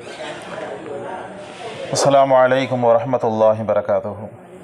السلام عليكم ورحمة الله وبركاته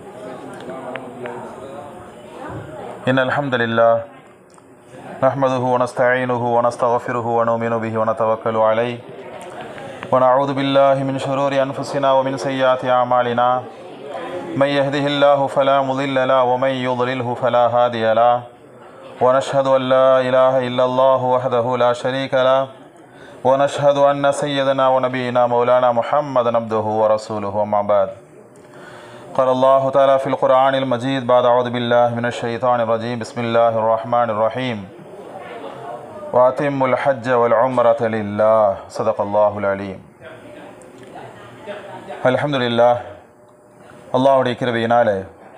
إن الحمد لله نحمده ونستعينه ونستغفره ونؤمن به ونتوكل عليه ونعوذ بالله من شرور أنفسنا ومن سيئات أعمالنا من يهده الله فلا مضل له ومن يضلله فلا هادي له ونشهد أن لا إله إلا الله وحده لا شريك له ونشهد أن سيدنا ونبينا مولانا محمد عبده ورسوله وما بعد قال الله تعالى في القرآن المجيد بعد أعوذ بالله من الشيطان الرجيم بسم الله الرحمن الرحيم وأتم الحج والعمرة لله صدق الله العليم الحمد لله அல்லாஹுடைய கிருபையினாலே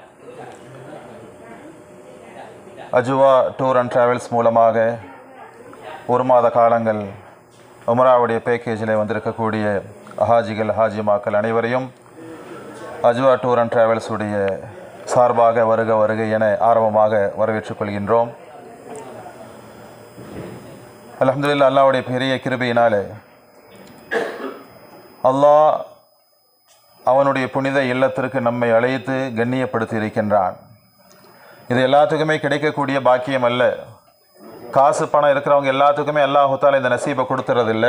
Ajwa tour and travels மூலமாக ஒரு மாத காலங்கள் உமராவுடைய பேக்கேஜில் வந்திருக்கக்கூடிய ஹாஜிகள் ஹாஜிமாக்கள் அனைவரையும் அஜுவா டூர் அண்ட் ட்ராவல்ஸ் உடைய சார்பாக வருக வருக என ஆரம்பமாக வரவேற்றுக் கொள்கின்றோம் அல்ஹம்துலில்லாஹ் அல்லாஹ்வுடைய பெரிய கிருபையினாலே அல்லாஹ் அவனுடைய புனித இல்லத்திற்கு நம்மை அழைத்து கண்ணியப்படுத்தி இருக்கின்றான் இது எல்லாத்துக்குமே கிடைக்கக்கூடிய பாக்கியம் அல்ல காசு பணம் இருக்கிறவங்க எல்லாத்துக்குமே அல்லாஹுத்தால இந்த நசீபை கொடுத்துறதில்ல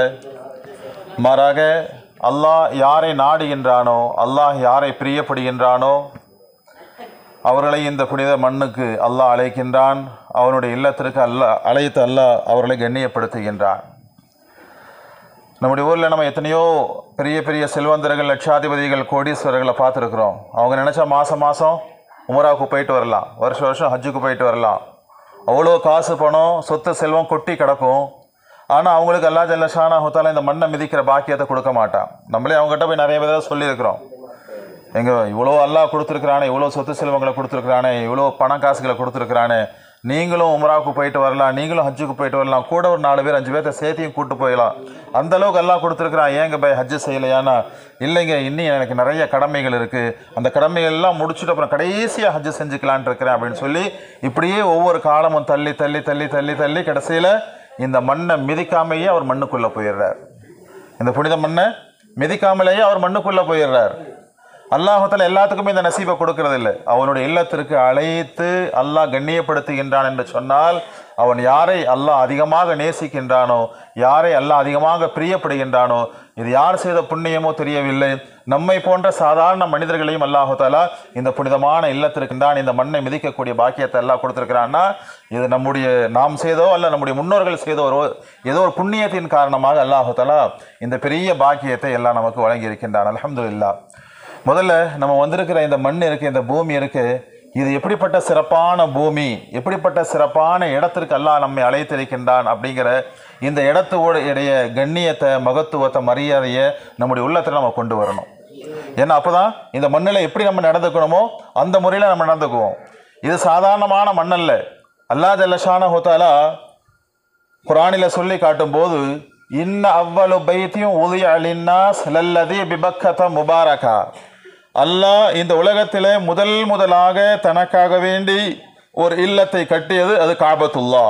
மாறாக அல்லாஹ் யாரை நாடுகின்றானோ அல்லாஹ் யாரை பிரியப்படுகின்றானோ அவர்களை இந்த புனித மண்ணுக்கு அல்லாஹ் அழைக்கின்றான் அவனுடைய இல்லத்திற்கு அல்லாஹ் அழைத்து அல்லாஹ் அவர்களை கண்ணியப்படுத்துகின்றான் நம்முடைய ஊரில் நம்ம எத்தனையோ பெரிய பெரிய செல்வந்தர்கள் லட்சாதிபதிகள் கோடீஸ்வரர்களை பார்த்துருக்குறோம் அவங்க நினச்சா மாதம் மாதம் உமராவுக்கு போயிட்டு வரலாம் வருஷம் வருஷம் ஹஜ்ஜுக்கு போயிட்டு வரலாம் அவ்வளோ காசு பணம் சொத்து செல்வம் கொட்டி கிடக்கும் ஆனால் அவங்களுக்கு அல்லா ஜல்ல ஷானா ஹுத்தால இந்த மண்ணை மிதிக்கிற பாக்கியத்தை கொடுக்க மாட்டான் நம்மளே அவங்ககிட்ட போய் நிறைய பேர் சொல்லியிருக்கிறோம் எங்க இவ்வளோ அல்லாஹ் கொடுத்துருக்குறானே இவ்வளோ சொத்து செல்வங்களை கொடுத்துருக்குறானே இவ்வளோ பணம் காசுகளை கொடுத்துருக்குறானே நீங்களும் உமராவுக்கு போயிட்டு வரலாம் நீங்களும் ஹஜ்ஜுக்கு போயிட்டு வரலாம் கூட ஒரு நாலு பேர் அஞ்சு பேர்த்த சேர்த்தியும் கூட்டு போயிடலாம் அந்த அளவுக்கு எல்லாம் கொடுத்துருக்குறான் ஏங்க போய் ஹஜ்ஜு செய்யலையானா இல்லைங்க இன்னும் எனக்கு நிறைய கடமைகள் இருக்குது அந்த கடமைகள் எல்லாம் முடிச்சுட்டு அப்புறம் கடைசியாக ஹஜ்ஜு செஞ்சுக்கலான் இருக்கிறேன் அப்படின்னு சொல்லி இப்படியே ஒவ்வொரு காலமும் தள்ளி தள்ளி தள்ளி தள்ளி தள்ளி கடைசியில் இந்த மண்ணை மிதிக்காமையே அவர் மண்ணுக்குள்ளே போயிடுறார் இந்த புனித மண்ணை மிதிக்காமலேயே அவர் மண்ணுக்குள்ளே போயிடுறார் அல்லாஹால எல்லாத்துக்குமே இந்த நசீபை கொடுக்கறது இல்லை அவனுடைய இல்லத்திற்கு அழைத்து அல்லாஹ் கண்ணியப்படுத்துகின்றான் என்று சொன்னால் அவன் யாரை அல்லாஹ் அதிகமாக நேசிக்கின்றானோ யாரை அல்லாஹ் அதிகமாக பிரியப்படுகின்றானோ இது யார் செய்த புண்ணியமோ தெரியவில்லை நம்மை போன்ற சாதாரண மனிதர்களையும் அல்லாஹாலா இந்த புனிதமான இல்லத்திற்குண்டான் இந்த மண்ணை மிதிக்கக்கூடிய பாக்கியத்தை எல்லாம் கொடுத்துருக்கிறான்னா இது நம்முடைய நாம் செய்தோ அல்ல நம்முடைய முன்னோர்கள் செய்தோ ஒரு ஏதோ ஒரு புண்ணியத்தின் காரணமாக அல்லாஹாலா இந்த பெரிய பாக்கியத்தை எல்லாம் நமக்கு வழங்கி இருக்கின்றான் அலமதுல்லா முதல்ல நம்ம வந்திருக்கிற இந்த மண் இருக்கு இந்த பூமி இருக்கு இது எப்படிப்பட்ட சிறப்பான பூமி எப்படிப்பட்ட சிறப்பான இடத்திற்கு அல்லாஹ் நம்மை அழைத்திருக்கின்றான் அப்படிங்கிற இந்த இடத்தோட இடைய கண்ணியத்தை மகத்துவத்தை மரியாதையை நம்முடைய உள்ளத்தில் நம்ம கொண்டு வரணும் ஏன்னா அப்போதான் இந்த மண்ணில் எப்படி நம்ம நடந்துக்கணுமோ அந்த முறையில் நம்ம நடந்துக்குவோம் இது சாதாரணமான மண் அல்ல அல்லா ஜல்லஷான ஹோத்தாலா குரானில் சொல்லி காட்டும்போது இன்ன அவ்வளவு பைத்தியும் உதய அலின்னா லல்லதி பிபக்கத முபாரகா அல்லாஹ் இந்த உலகத்தில் முதல் முதலாக தனக்காக வேண்டி ஒரு இல்லத்தை கட்டியது அது காபத்துல்லா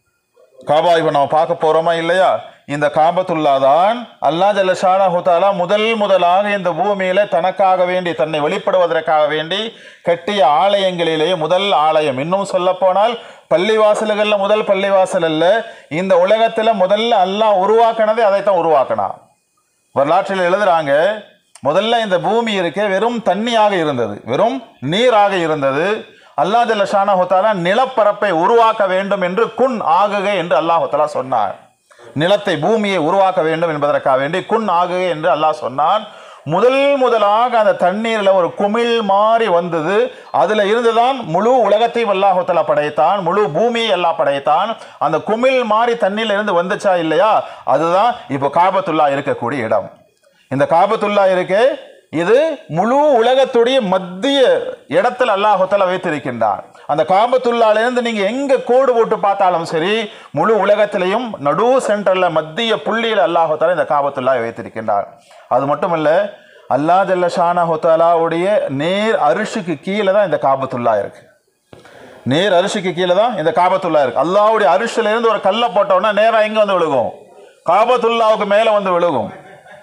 காபா இப்போ நம்ம பார்க்க போகிறோமா இல்லையா இந்த காபத்துல்லா தான் அல்லா ஜல்லஷானா ஹுத்தாலா முதல் முதலாக இந்த பூமியில தனக்காக வேண்டி தன்னை வெளிப்படுவதற்காக வேண்டி கட்டிய ஆலயங்களிலேயே முதல் ஆலயம் இன்னும் சொல்ல போனால் பள்ளிவாசல்கள்ல முதல் பள்ளிவாசல் அல்ல இந்த உலகத்துல முதல்ல அல்லாஹ் உருவாக்கினதே அதைத்தான் உருவாக்கினான் வரலாற்றில் எழுதுறாங்க முதல்ல இந்த பூமி இருக்க வெறும் தண்ணியாக இருந்தது வெறும் நீராக இருந்தது அல்லாஹ் ஜல்லஷானா ஹுத்தாலா நிலப்பரப்பை உருவாக்க வேண்டும் என்று குன் ஆகுக என்று அல்லாஹ் ஹுத்தாலா சொன்னார் நிலத்தை பூமியை உருவாக்க வேண்டும் என்பதற்காக வேண்டி குன் ஆகுக என்று அல்லாஹ் சொன்னான் முதல் முதலாக அந்த தண்ணீரில் ஒரு குமிழ் மாறி வந்தது அதில் இருந்துதான் முழு உலகத்தையும் அல்லாஹுத்தலா படைத்தான் முழு பூமியை எல்லாம் படைத்தான் அந்த குமிழ் மாறி தண்ணீர்ல இருந்து வந்துச்சா இல்லையா அதுதான் இப்போ காபத்துல்லா இருக்கக்கூடிய இடம் இந்த காபத்துல்லா இருக்கு இது முழு உலகத்துடைய மத்திய இடத்தில் அல்லாஹுத்தலா வைத்திருக்கின்றான் அந்த காபத்துல்லாலேருந்து நீங்க எங்க கோடு போட்டு பார்த்தாலும் சரி முழு உலகத்திலையும் நடு சென்டர்ல மத்திய புள்ளியில் அல்லாஹுத்தாலா இந்த காபத்துல்லா வைத்திருக்கின்றான் அது மட்டும் இல்ல அல்லா ஜல்ல ஷானா ஹுத்தாலாவுடைய நேர் அரிசுக்கு கீழே தான் இந்த காபத்துல்லா இருக்கு நேர் அரிசிக்கு கீழே தான் இந்த காபத்துல்லா இருக்கு அல்லாவுடைய அரிசில இருந்து ஒரு கல்லை போட்டோம்னா நேரா எங்க வந்து விழுகும் காபத்துல்லாவுக்கு மேல வந்து விழுகும்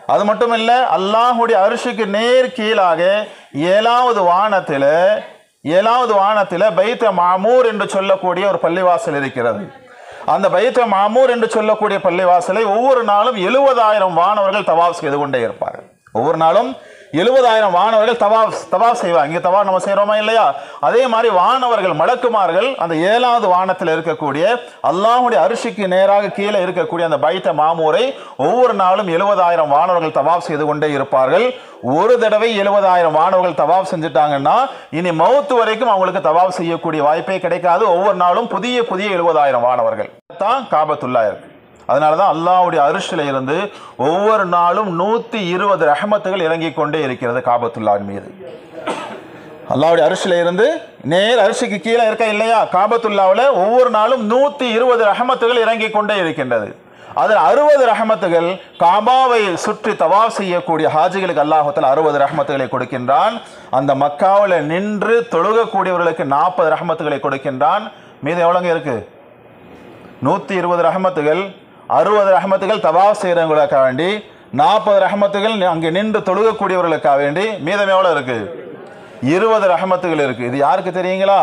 அது மட்டும் இல்லை அல்லாஹுடைய அரிசிக்கு நேர் கீழாக ஏழாவது வானத்தில் ஏழாவது வானத்தில் பைத்த மாமூர் என்று சொல்லக்கூடிய ஒரு பள்ளிவாசல் இருக்கிறது அந்த பைத்த மாமூர் என்று சொல்லக்கூடிய பள்ளிவாசலை ஒவ்வொரு நாளும் எழுபதாயிரம் வானவர்கள் தவாப் செய்து கொண்டே இருப்பார்கள் ஒவ்வொரு நாளும் எழுபதாயிரம் வானவர்கள் தவாப் தவாப் செய்வாங்க இங்கே தவாப் நம்ம செய்கிறோமா இல்லையா அதே மாதிரி வானவர்கள் மலக்குமார்கள் அந்த ஏழாவது வானத்தில் இருக்கக்கூடிய அல்லாஹுடைய அரிசிக்கு நேராக கீழே இருக்கக்கூடிய அந்த பைத்த மாமூரை ஒவ்வொரு நாளும் எழுபதாயிரம் வானவர்கள் தவாப் செய்து கொண்டே இருப்பார்கள் ஒரு தடவை எழுபதாயிரம் வானவர்கள் தவாப் செஞ்சுட்டாங்கன்னா இனி மௌத்து வரைக்கும் அவங்களுக்கு தவாப் செய்யக்கூடிய வாய்ப்பே கிடைக்காது ஒவ்வொரு நாளும் புதிய புதிய எழுபதாயிரம் வானவர்கள் தான் காபத்துல்லா இருக்கு அதனால தான் அல்லாஹ்வுடைய அரிசில இருந்து ஒவ்வொரு நாளும் நூற்றி இருபது ரஹமத்துகள் இறங்கிக் கொண்டே இருக்கிறது காபத்துல்லாவின் மீது அல்லாஹ்வுடைய அரிசில இருந்து நேர் அரிசிக்கு கீழே இருக்க இல்லையா காபத்துல்லாவில் ஒவ்வொரு நாளும் நூற்றி இருபது ரஹமத்துகள் இறங்கிக் கொண்டே இருக்கின்றது அதில் அறுபது ரஹமத்துகள் காபாவை சுற்றி தவாப் செய்யக்கூடிய ஹாஜிகளுக்கு அல்லாஹத்தில் அறுபது ரஹமத்துகளை கொடுக்கின்றான் அந்த மக்காவில் நின்று தொழுகக்கூடியவர்களுக்கு நாற்பது ரஹமத்துகளை கொடுக்கின்றான் மீது எவ்வளோங்க இருக்குது நூற்றி இருபது ரஹமத்துகள் அறுபது ரஹமத்துகள் தவாப் செய்கிறவங்களுக்காக வேண்டி நாற்பது ரஹமத்துகள் அங்கே நின்று தொழுகக்கூடியவர்களுக்காக வேண்டி மீதம் எவ்வளோ இருக்கு இருபது ரஹமத்துகள் இருக்கு இது யாருக்கு தெரியுங்களா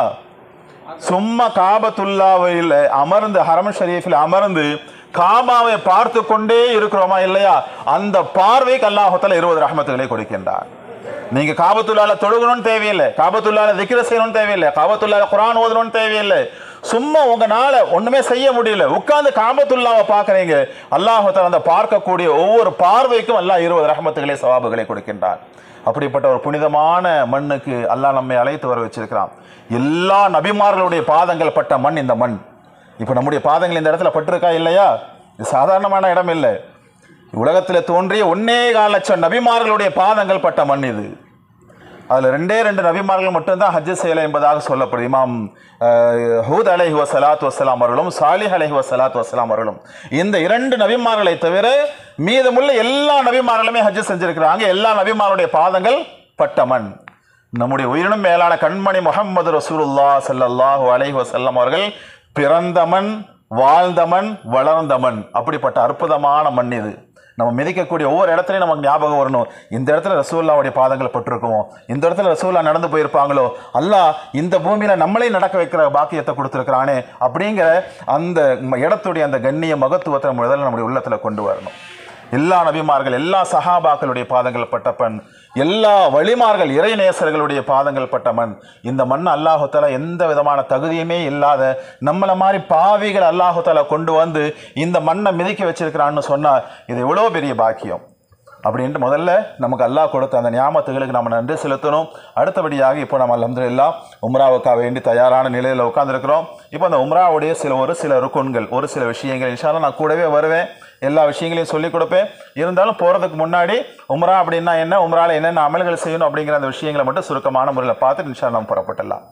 சும்மா காபத்துல்லாவில் அமர்ந்து ஹரம் ஷரீஃபில் அமர்ந்து காபாவை பார்த்து கொண்டே இருக்கிறோமா இல்லையா அந்த பார்வைக்கு அல்லாஹத்தில் இருபது ரஹமத்துகளை கொடுக்கின்றார் நீங்க காபத்துல்லால தொழுகணும்னு தேவையில்லை காபத்துல்லால திக்கிர செய்யணும்னு தேவையில்லை காபத்துல்லால குரான் ஓதணும்னு தேவையில்லை சும்மா உங்களால ஒண்ணுமே செய்ய முடியல உட்கார்ந்து காபத்துல்லாவை பார்க்கறீங்க அல்லாஹால அந்த பார்க்கக்கூடிய ஒவ்வொரு பார்வைக்கும் அல்லாஹ் இருபது ரஹமத்துகளை சவாபுகளை கொடுக்கின்றார் அப்படிப்பட்ட ஒரு புனிதமான மண்ணுக்கு அல்லாஹ் நம்மை அழைத்து வர வச்சிருக்கிறான் எல்லா நபிமார்களுடைய பாதங்கள் பட்ட மண் இந்த மண் இப்போ நம்முடைய பாதங்கள் இந்த இடத்துல பட்டிருக்கா இல்லையா இது சாதாரணமான இடம் இல்லை உலகத்தில் தோன்றிய ஒன்னே கால் லட்சம் நபிமார்களுடைய பாதங்கள் பட்ட மண் இது அதில் ரெண்டே ரெண்டு நபிமார்கள் மட்டும்தான் ஹஜ் செய்யலை என்பதாக சொல்லப்படுது இமாம் அஹ், ஹூத் அலைஹி வசலாத் வசலாம் அவர்களும் சாலிஹ் அலைஹி வசலாத் வசலாம் அவர்களும் இந்த இரண்டு நபிமார்களை தவிர மீதமுள்ள எல்லா நபிமார்களுமே ஹஜ் செஞ்சிருக்கிறாங்க எல்லா நபிமாருடைய பாதங்கள் பட்ட மண் நம்முடைய உயிரினும் மேலான கண்மணி முகமது ரசூலுல்லா ஸல்லல்லாஹு அலைஹி வஸல்லம் அவர்கள் பிறந்த மண் வாழ்ந்த மண் வளர்ந்த மண் அப்படிப்பட்ட அற்புதமான மண் இது நம்ம மிதிக்கக்கூடிய ஒவ்வொரு இடத்துலையும் நமக்கு ஞாபகம் வரணும் இந்த இடத்துல ரசூல்லாவுடைய பாதங்கள் பட்டிருக்குமோ இந்த இடத்துல ரசூல்லா நடந்து போயிருப்பாங்களோ அல்லாஹ் இந்த பூமியில நம்மளே நடக்க வைக்கிற பாக்கியத்தை கொடுத்துருக்கிறானே அப்படிங்கிற அந்த இடத்துடைய அந்த கண்ணிய மகத்துவத்தை நம்ம முதல்ல நம்முடைய உள்ளத்துல கொண்டு வரணும் எல்லா நபிமார்கள் எல்லா சஹாபாக்களுடைய பாதங்கள் பட்ட மண் எல்லா வழிமார்கள் இறைநேசர்களுடைய பாதங்கள் பட்ட மண் இந்த மண் அல்லாஹுத்தாலா எந்த விதமான தகுதியுமே இல்லாத நம்மளை மாதிரி பாவிகள் அல்லாஹுத்தாலா கொண்டு வந்து இந்த மண்ணை மிதிக்க வச்சிருக்கிறான்னு சொன்னா இது எவ்வளோ பெரிய பாக்கியம் அப்படின்ட்டு முதல்ல நமக்கு அல்லாஹ் கொடுத்த அந்த ஞாபகத்துகளுக்கு நம்ம நன்றி செலுத்தணும் அடுத்தபடியாக இப்போ நம்ம அல்ஹம்துலில்லாஹ் உம்ராவுக்காக வேண்டி தயாரான நிலையில் உட்காந்துருக்கிறோம் இப்போ அந்த உம்ராவுடைய சில ஒரு சில ருக்குன்கள் ஒரு சில விஷயங்கள் இன்ஷால்லாம் நான் கூடவே வருவேன் எல்லா விஷயங்களையும் சொல்லிக் கொடுப்பேன் இருந்தாலும் போகிறதுக்கு முன்னாடி உம்ரா அப்படின்னா என்ன உம்ரால என்னென்ன அமல்கள் செய்யணும் அப்படிங்கிற அந்த விஷயங்களை மட்டும் சுருக்கமான முறையில் பார்த்துட்டு இன்ஷா நம்ம புறப்பட்டுடலாம்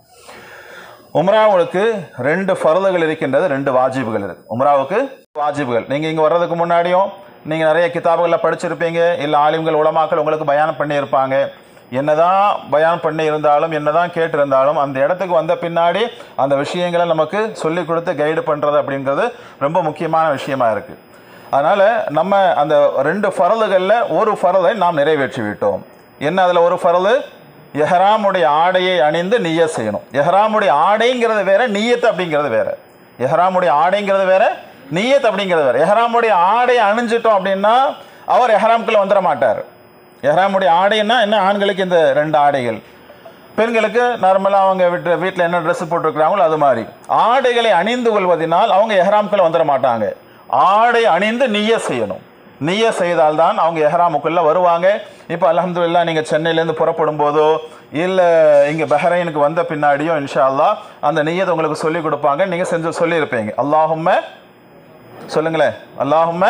உம்ராவுக்கு ரெண்டு ஃபரதுகள் இருக்கின்றது ரெண்டு வாஜிபுகள் இருக்கு உம்ராவுக்கு வாஜிபுகள் நீங்கள் இங்கே வர்றதுக்கு முன்னாடியும் நீங்கள் நிறைய கிதாபுகளில் படிச்சிருப்பீங்க இல்லை ஆலிம்கள் உலமாக்கள் உங்களுக்கு பயானம் பண்ணியிருப்பாங்க என்னதான் பயான் பண்ணி இருந்தாலும் என்னதான் கேட்டிருந்தாலும் அந்த இடத்துக்கு வந்த பின்னாடி அந்த விஷயங்களை நமக்கு சொல்லிக் கொடுத்து கைடு பண்ணுறது அப்படிங்கிறது ரொம்ப முக்கியமான விஷயமா இருக்குது அதனால் நம்ம அந்த ரெண்டு ஃபரதுகளில் ஒரு ஃபரதை நாம் நிறைவேற்றி விட்டோம் என்ன அதில் ஒரு ஃபரது எஹ்ராமுடைய ஆடையை அணிந்து நிய்ய செய்யணும் எஹ்ராமுடைய ஆடைங்கிறது வேற நிய்யத் அப்படிங்கிறது வேற எஹ்ராமுடைய ஆடைங்கிறது வேற நிய்யத் அப்படிங்கிறது வேற எஹ்ராமுடைய ஆடை அணிஞ்சிட்டோம் அப்படின்னா அவர் எஹ்ராம்குள்ள வந்துட மாட்டார் எஹ்ராமுடைய ஆடைன்னா என்ன ஆண்களுக்கு இந்த ரெண்டு ஆடைகள் பெண்களுக்கு நார்மலாக அவங்க வீட்டு வீட்டில் என்ன ட்ரெஸ் போட்டிருக்கிறாங்களோ அது மாதிரி ஆடைகளை அணிந்து கொள்வதனால் அவங்க எஹ்ராம்குள்ள வந்துட மாட்டாங்க ஆடை அணிந்து நிய்ய செய்யணும் நிய்ய செய்தால்தான் அவங்க எஹ்ராமுக்குள்ளே வருவாங்க இப்போ அல்ஹம்துலில்லாஹ் நீங்கள் சென்னையிலேருந்து புறப்படும் போதோ இல்லை இங்கே பஹ்ரைனுக்கு வந்த பின்னாடியோ இன்ஷா அல்லாஹ் அந்த நிய்யத்தை உங்களுக்கு சொல்லி கொடுப்பாங்க நீங்கள் செஞ்சு சொல்லியிருப்பீங்க அல்லாஹும்ம சொல்லுங்களேன் அல்லாஹும்ம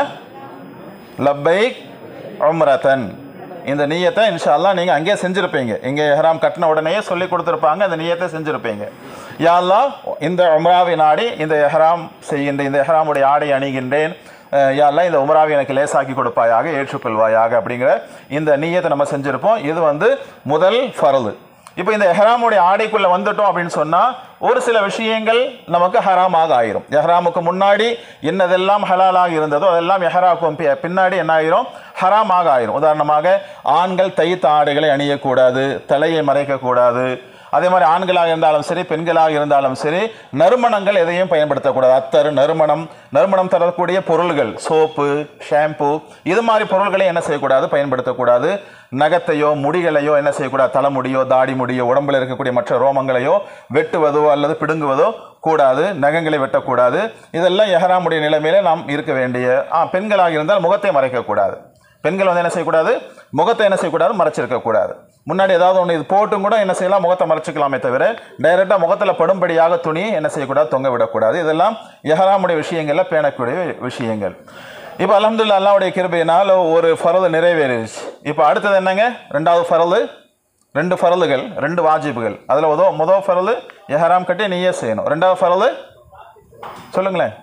லப்பைக் உம்ரதன் இந்த நியத்தை இன்ஷா அல்லாஹ் நீங்கள் அங்கேயே செஞ்சுருப்பீங்க இங்கே எஹ்ராம் கட்டின உடனேயே சொல்லி கொடுத்துருப்பாங்க அந்த நியத்தை செஞ்சுருப்பீங்க யா அல்லாஹ் இந்த உம்ராவை நாடி இந்த எஹ்ராம் செய்கின்ற இந்த எஹ்ராமுடைய ஆடை அணிகின்றேன் அஹ் யா அல்லாஹ் இந்த உம்ராவை எனக்கு லேசாக்கி கொடுப்பாயாக ஏற்றுக்கொள்வாயாக அப்படிங்கிற இந்த நியத்தை நம்ம செஞ்சுருப்போம் இது வந்து முதல் ஃபரது இப்போ இந்த எஹ்ராமுடைய ஆடைக்குள்ள வந்துட்டோம் அப்படின்னு சொன்னா ஒரு சில விஷயங்கள் நமக்கு ஹராமாக ஆயிரும் எஹ்ராமுக்கு முன்னாடி என்னதெல்லாம் ஹலாலாக இருந்ததோ அதெல்லாம் எஹ்ராக்கும் பி- பின்னாடி என்ன ஆயிரும் ஹராமாக ஆயிரும் உதாரணமாக ஆண்கள் தைத்த ஆடைகளை அணியக்கூடாது தலையை மறைக்கக்கூடாது அதே மாதிரி ஆண்களாக இருந்தாலும் சரி பெண்களாக இருந்தாலும் சரி நறுமணங்கள் எதையும் பயன்படுத்தக்கூடாது அத்தர் நறுமணம் நறுமணம் தரக்கூடிய பொருள்கள் சோப்பு ஷாம்பு இது மாதிரி பொருள்களை என்ன செய்யக்கூடாது பயன்படுத்தக்கூடாது நகத்தையோ முடிகளையோ என்ன செய்யக்கூடாது தலைமுடியோ தாடி முடியோ உடம்புல இருக்கக்கூடிய மற்ற ரோமங்களையோ வெட்டுவதோ அல்லது பிடுங்குவதோ கூடாது நகங்களை வெட்டக்கூடாது இதெல்லாம் எஹராமுடைய நிலைமையில நாம் இருக்க வேண்டிய ஆ பெண்களாக இருந்தால் முகத்தை மறைக்கக்கூடாது பெண்கள் வந்து என்ன செய்யக்கூடாது முகத்தை என்ன செய்யக்கூடாது மறைச்சிருக்க கூடாது முன்னாடி ஏதாவது ஒன்று இது போட்டும் கூட என்ன செய்யலாம் முகத்தை மறைச்சிக்கலாமே தவிர டைரெக்டாக முகத்தில் படும்படியாக துணி என்ன செய்யக்கூடாது தொங்க விடக்கூடாது இதெல்லாம் எஹராமுடைய விஷயங்களில் பேணக்கூடிய விஷயங்கள் இப்போ அல்ஹம்துலில்லாஹ் அல்லாவுடைய கிருபையினால் ஒரு ஃபரது நிறைவேறிடுச்சு இப்போ அடுத்தது என்னங்க ரெண்டாவது ஃபரது ரெண்டு ஃபரலுகள் ரெண்டு வாஜிபுகள் அதில் உதோ முதல் ஃபரலு எஹராம் கட்டி நீயே செய்யணும் ரெண்டாவது ஃபரலு சொல்லுங்களேன்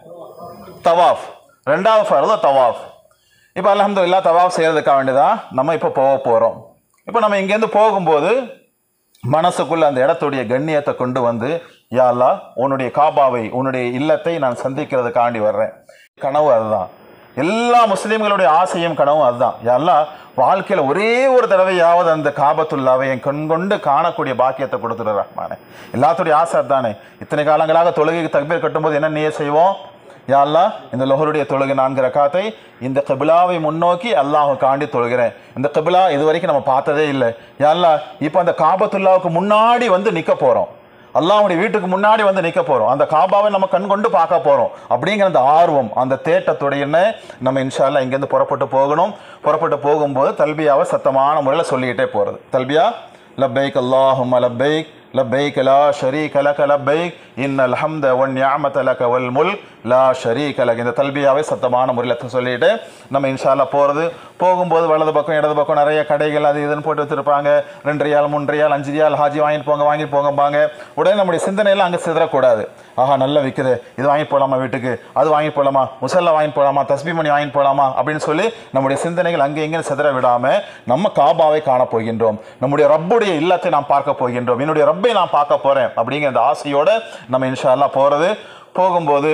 தவாஃப் ரெண்டாவது ஃபரது தவாஃப் இப்போ அல்ஹம்துலில்லாஹ் தவாஃப் செய்கிறதுக்காக வேண்டியதான் நம்ம இப்போ போக போகிறோம் இப்போ நம்ம இங்கேருந்து போகும்போது மனசுக்குள்ள அந்த இடத்துடைய கண்ணியத்தை கொண்டு வந்து யா அல்லாஹ் உன்னுடைய காபாவை உன்னுடைய இல்லத்தை நான் சந்திக்கிறதுக்காண்டி வர்றேன் கனவு அதுதான் எல்லா முஸ்லீம்களுடைய ஆசையும் கனவும் அதுதான் யா அல்லாஹ் வாழ்க்கையில் ஒரே ஒரு தடவையாவது அந்த காபத்துல்லாவை என் கண் கொண்டு காணக்கூடிய பாக்கியத்தை கொடுத்துரு ரஹ்மானே எல்லாத்துடைய ஆசை அதுதானே இத்தனை காலங்களாக தொழுகைக்கு தக்பீர் கட்டும்போது என்ன நீயே செய்வோம் யா அல்லாஹ் இந்த லொஹருடைய தொழுகை நான்கு ரக்காத்தை இந்த கிபிலாவை முன்னோக்கி அல்லாஹ் காண்டி தொழுகிறேன் இந்த கிபிலா இது வரைக்கும் நம்ம பார்த்ததே இல்லை யா அல்லாஹ் இப்போ அந்த காபத்துல்லாவுக்கு முன்னாடி வந்து நிற்க போகிறோம் அல்லாஹ்வுடைய வீட்டுக்கு முன்னாடி வந்து நிற்க போகிறோம் அந்த காபாவை நம்ம கண் கொண்டு பார்க்க போகிறோம் அப்படிங்கிற அந்த ஆர்வம் அந்த தேட்டத்துடைய நம்ம இன்ஷா அல்லாஹ் இங்கேருந்து புறப்பட்டு போகணும் புறப்பட்டு போகும்போது தல்பியாவை சத்தமான முறையில் சொல்லிக்கிட்டே போகிறது தல்பியா லப்பைக் அல்லாஹும்ம லப்பைக் لبيك لا شريك لك لبيك إن الحمد والنعمة لك والملك லா ஷரீக லக் இந்த தல்பியாவை சத்தமான முறையில் சொல்லிட்டு நம்ம இன்ஷால்லா போகிறது போகும்போது வலது பக்கம் இடது பக்கம் நிறைய கடைகள் அது இதுன்னு போட்டு வச்சிருப்பாங்க ரெண்டு ரியால் மூணு ரியால் அஞ்சு ரியால் ஹாஜி வாங்கிட்டு போங்க வாங்கிட்டு போங்கம்பாங்க உடனே நம்முடைய சிந்தனையெல்லாம் அங்கே சிதறக்கூடாது ஆஹா நல்லா விற்குது இது வாங்கிட்டு போகலாமா வீட்டுக்கு அது வாங்கிட்டு போகலாமா முசல்லா வாங்கிட்டு போகலாமா தஸ்பி மணி வாங்கிட்டு போகலாமா அப்படின்னு சொல்லி நம்முடைய சிந்தனைகள் அங்கே இங்கே சிதற விடாம நம்ம காபாவை காண போகின்றோம் நம்முடைய ரப்புடைய இல்லத்தை நாம் பார்க்க போகின்றோம் என்னுடைய ரப்பை நான் பார்க்க போறேன் அப்படிங்கிற அந்த ஆசையோட நம்ம இன்ஷா அல்லாஹ் போறது போகும்போது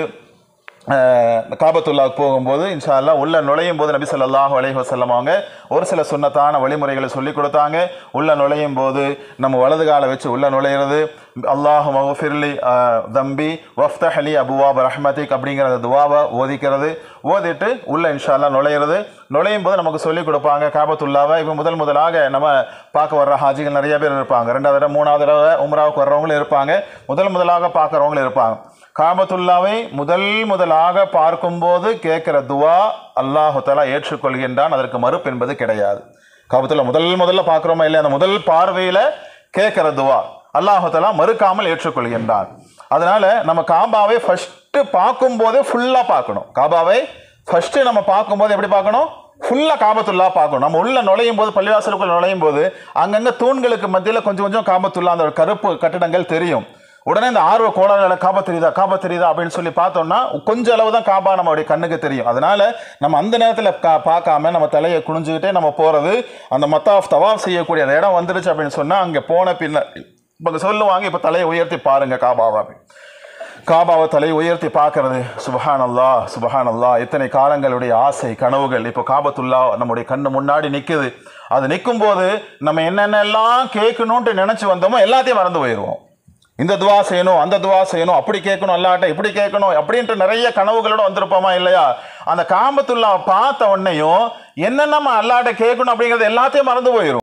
அஹ், காபத்துல்லாவுக்கு போகும்போது இன்ஷா அல்லாஹ் உள்ள நுழையும் போது நபி ஸல்லல்லாஹு அலைஹி வஸல்லம் அவங்க ஒரு சில சுன்னத்தான வழிமுறைகளை சொல்லி கொடுத்தாங்க உள்ள நுழையும் போது நம்ம வலது காலை வச்சு உள்ள நுழையிறது அல்லாஹு மகஃபிர்லி தம்பி வஃப்தஹலி அபுவாப் ரஹ்மதிக் அப்படிங்கிற அந்த துவாவை ஓதிக்கிறது ஓதிட்டு உள்ள இன்ஷா அல்லாஹ் நுழையிறது நுழையும் போது நமக்கு சொல்லி கொடுப்பாங்க காபத்துல்லாவை இப்போ முதல் முதலாக நம்ம பார்க்க வர்ற ஹாஜிகள் நிறைய பேர் இருப்பாங்க ரெண்டாவது தடவை மூணாவது தடவை உம்ராவுக்கு வர்றவங்களும் இருப்பாங்க முதல் முதலாக பார்க்குறவங்களும் இருப்பாங்க காபத்துல்லாவை முதல் முதலாக பார்க்கும்போது கேட்குற துவா அல்லாஹு தஆலா ஏற்றுக்கொள்கின்றான் அதற்கு மறுப்பு என்பது கிடையாது காபத்துல்லா முதல் முதல்ல பார்க்குறோமா இல்லையா அந்த முதல் பார்வையில் கேட்குற துவா அல்லாஹு தஆலா மறுக்காமல் ஏற்றுக்கொள்கின்றான் அதனால நம்ம காபாவை ஃபர்ஸ்ட் பார்க்கும்போதே ஃபுல்லாக பார்க்கணும் காபாவை ஃபர்ஸ்ட் நம்ம பார்க்கும்போது எப்படி பார்க்கணும் ஃபுல்லாக காபத்துல்லா பார்க்கணும் நம்ம உள்ள நுழையும் போது பள்ளிவாசலுக்குள்ள நுழையும் போது அங்கங்கே தூண்களுக்கு மத்தியில் கொஞ்சம் கொஞ்சம் காபத்துல்லா அந்த கருப்பு கட்டிடங்கள் தெரியும் உடனே இந்த ஆர்வ கோளாறுல காபா தெரியுதா காபா தெரியுதா அப்படின்னு சொல்லி பார்த்தோம்னா கொஞ்சம் அளவு தான் காபா நம்மளுடைய கண்ணுக்கு தெரியும் அதனால நம்ம அந்த நேரத்தில் கா பார்க்காம நம்ம தலையை குனிஞ்சுக்கிட்டே நம்ம போகிறது அந்த மத்தாஃப் தவாஃப் செய்யக்கூடிய அந்த இடம் வந்துருச்சு அப்படின்னு சொன்னால் அங்கே போன பின்ன இப்போ சொல்லுவாங்க இப்போ தலையை உயர்த்தி பாருங்க காபாவை காபாவை தலை உயர்த்தி பார்க்கறது சுபஹான் அல்லா சுபஹான் அல்லா இத்தனை காலங்களுடைய ஆசை கனவுகள் இப்போ காபத்துல்லா நம்முடைய கண்ணு முன்னாடி நிற்குது அது நிற்கும் போது நம்ம என்னென்னலாம் கேட்கணுன்ட்டு நினச்சி வந்தோமோ எல்லாத்தையும் மறந்து போயிடுவோம் இந்த துவா செய்யணும் அந்த துவா செய்யணும் அப்படி கேட்கணும் அல்லாட்ட இப்படி கேட்கணும் அப்படின்ட்டு நிறைய கனவுகளோட வந்திருப்போமா இல்லையா அந்த காபத்துல்லா பார்த்த உடனேயும் என்னென்ன அல்லாட்ட கேட்கணும் அப்படிங்கிறது எல்லாத்தையும் மறந்து போயிடும்